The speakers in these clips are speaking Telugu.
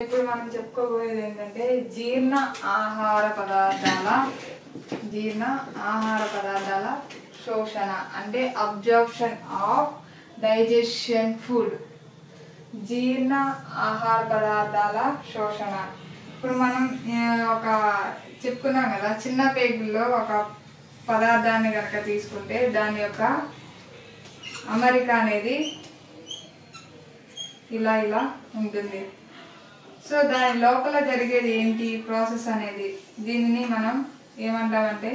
ఇప్పుడు మనం చెప్పుకోబోయేది ఏంటంటే జీర్ణ ఆహార పదార్థాల జీర్ణ ఆహార పదార్థాల శోషణ అంటే అబ్జర్ప్షన్ ఆఫ్ డైజెషన్ ఫుడ్ జీర్ణ ఆహార పదార్థాల శోషణ ఇప్పుడు మనం ఆ, ఒక చెప్పుకున్నాం కదా చిన్న పేగుల్లో ఒక పదార్థాన్ని కనుక తీసుకుంటే దాని యొక్క అమరిక అనేది ఇలా ఇలా ఉంటుంది సో దాని లోపల జరిగేది ఏంటి ప్రాసెస్ అనేది దీనిని మనం ఏమంటామంటే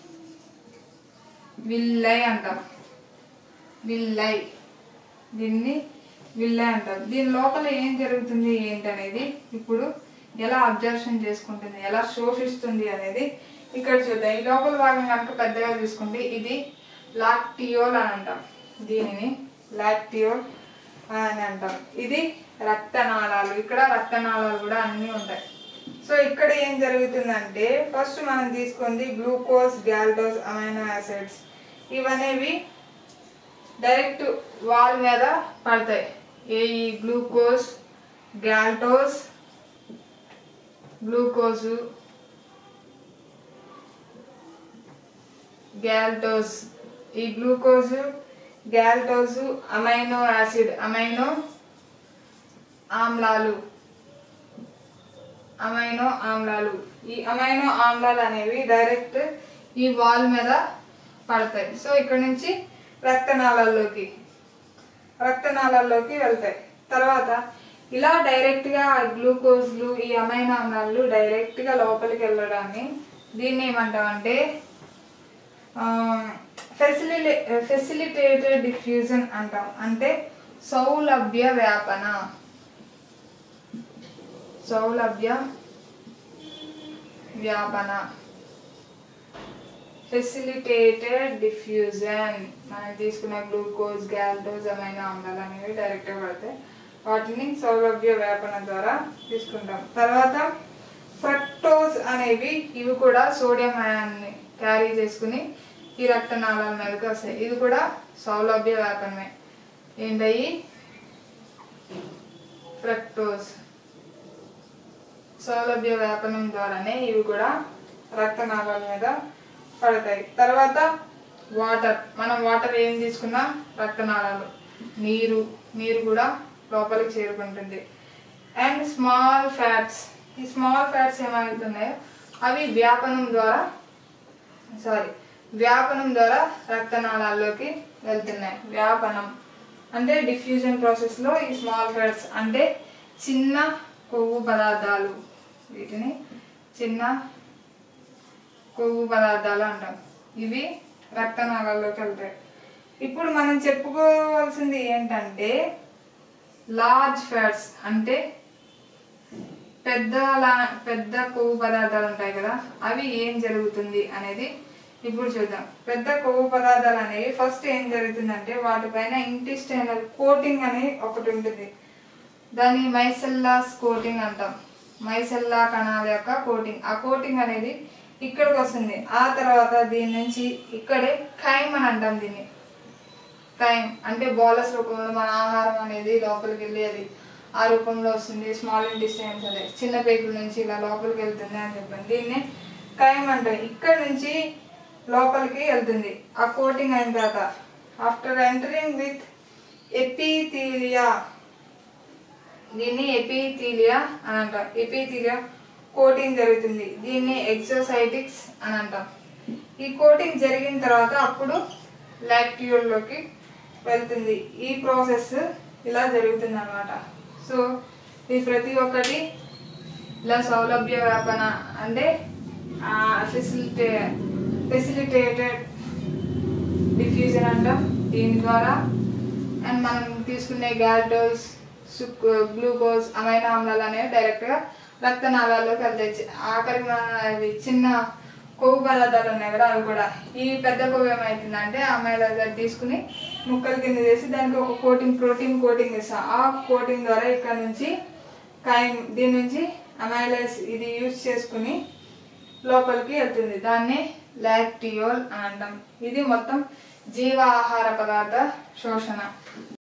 విల్లై అంటాం విల్లై దీన్ని విల్లై అంటాం దీని లోపల ఏం జరుగుతుంది ఏంటి అనేది ఇప్పుడు ఎలా అబ్జర్షన్ చేసుకుంటుంది ఎలా శోషిస్తుంది అనేది ఇక్కడ చూద్దాం ఈ లోపల భాగం కనుక పెద్దగా చూసుకుంటే ఇది లాక్టియోల్ అని అంటాం దీనిని లాక్టియోల్ అని అంటాం ఇది రక్తనాళాలు ఇక్కడ రక్తనాళాలు కూడా అన్నీ ఉంటాయి సో ఇక్కడ ఏం జరుగుతుందంటే ఫస్ట్ మనం తీసుకుంది గ్లూకోజ్ గ్యాల్టోస్ అమైనో యాసిడ్స్ ఇవనేవి డైరెక్ట్ వాల్ మీద పడతాయి ఏ ఈ గ్లూకోజ్ గ్యాల్టోస్ గ్లూకోజు గ్యాల్టోస్ ఈ glucose galactose amino acid amino ఆమ్లాలు అమైనో ఆమ్లాలు ఈ అమైనో ఆమ్లాలు అనేవి డైరెక్ట్ ఈ వాల్ మీద పడతాయి సో ఇక్కడ నుంచి రక్తనాళాల్లోకి రక్తనాళాల్లోకి వెళ్తాయి తర్వాత ఇలా డైరెక్ట్గా గ్లూకోజ్లు ఈ అమైనో ఆమ్లాలు డైరెక్ట్గా లోపలికి వెళ్ళడాన్ని దీన్ని ఏమంటామంటే ఫెసిలిటే ఫెసిలిటేటెడ్ డిఫ్యూజన్ అంటాం అంటే సౌలభ్య వ్యాపన సౌలభ్య వ్యాపన ఫెసిలిటేటెడ్ డిఫ్యూజన్ మనం తీసుకున్న గ్లూకోజ్ గ్యాల్టోజ్ అమైనో ఆమ్లాలు అనేవి డైరెక్ట్గా పడతాయి వాటిని సౌలభ్య వ్యాపన ద్వారా తీసుకుంటాం తర్వాత ఫ్రక్టోజ్ అనేవి ఇవి కూడా సోడియం అయాన్ని క్యారీ చేసుకుని ఈ రక్తనాళాల మీదకి వస్తాయి ఇది కూడా సౌలభ్య వ్యాపనమే ఏంటయ్యి ఫ్రక్టోజ్ సౌలభ్య వ్యాపనం ద్వారానే ఇవి కూడా రక్తనాళాల మీద పడతాయి తర్వాత వాటర్ మనం వాటర్ ఏం తీసుకున్నా రక్తనాళాలు నీరు నీరు కూడా లోపలికి చేరుకుంటుంది అండ్ స్మాల్ ఫ్యాట్స్ ఈ స్మాల్ ఫ్యాట్స్ ఏమవుతున్నాయో అవి వ్యాపనం ద్వారా సారీ వ్యాపనం ద్వారా రక్తనాళాల్లోకి వెళ్తున్నాయి వ్యాపనం అంటే డిఫ్యూజన్ ప్రాసెస్లో ఈ స్మాల్ ఫ్యాట్స్ అంటే చిన్న కొవ్వు పదార్థాలు వీటిని చిన్న కొవ్వు పదార్థాలు అంటాం ఇవి రక్తనాళాల్లోకి వెళ్తాయి ఇప్పుడు మనం చెప్పుకోవాల్సింది ఏంటంటే లార్జ్ ఫ్యాట్స్ అంటే పెద్ద లా- పెద్ద కొవ్వు పదార్థాలు ఉంటాయి కదా అవి ఏం జరుగుతుంది అనేది ఇప్పుడు చూద్దాం పెద్ద కొవ్వు పదార్థాలు అనేవి ఫస్ట్ ఏం జరుగుతుందంటే వాటిపైన ఇంటిస్టైనల్ కోటింగ్ అని ఒకటి ఉంటుంది దాన్ని మైసెల్లాస్ కోటింగ్ అంటాం మైసెల్లా కణాల యొక్క కోటింగ్ ఆ కోటింగ్ అనేది ఇక్కడికి వస్తుంది ఆ తర్వాత దీని నుంచి ఇక్కడే ఖైమ్ అని అంటాం దీన్ని టైం అంటే బోలస్ రూపంలో మన ఆహారం అనేది లోపలికి వెళ్ళి అది ఆ రూపంలో వస్తుంది స్మాల్ ఇంటెస్టైన్స్ అదే చిన్న పేగుల నుంచి ఇలా లోపలికి వెళ్తుంది అని చెప్పాను దీన్ని టైం అంటాం ఇక్కడ నుంచి లోపలికి వెళ్తుంది ఆ కోటింగ్ అయిన తర్వాత ఆఫ్టర్ ఎంటరింగ్ విత్ ఎపిథీలియా దీన్ని ఎపిథీలియా అని అంటాం ఎపిథీలియా కోటింగ్ జరుగుతుంది దీన్ని ఎక్సోసైటిక్స్ అని అంటాం ఈ కోటింగ్ జరిగిన తర్వాత అప్పుడు లాక్టియోల్లోకి వెళ్తుంది ఈ ప్రాసెస్ ఇలా జరుగుతుంది అనమాట సో ఇది ప్రతి ఒక్కటి ఇలా సౌలభ్య వ్యాపన అంటే ఫెసిలిటే ఫెసిలిటేటెడ్ డిఫ్యూజన్ అంటాం దీని ద్వారా అండ్ మనం తీసుకునే గ్యాల్టోస్ సుక్ గ్లూకోజ్ అమైనో ఆమ్లాలు అనేవి డైరెక్ట్గా రక్తనాళాల్లోకి వెళ్తాయి చి- ఆఖరికి మన అవి చిన్న కొవ్వు పదార్థాలు ఉన్నాయి కదా అవి కూడా ఈ పెద్ద కొవ్వు ఏమవుతుందంటే అమైలాజర్ తీసుకుని ముక్కల కింద చేసి దానికి ఒక కోటింగ్ ప్రోటీన్ కోటింగ్ ఇస్తాం ఆ కోటింగ్ ద్వారా ఇక్కడ నుంచి కాయం దీని నుంచి అమైలైజ్ ఇది యూజ్ చేసుకుని లోపలికి వెళ్తుంది దాన్ని లాక్టియోల్ అని అంటాం ఇది మొత్తం జీవ ఆహార పదార్థ శోషణ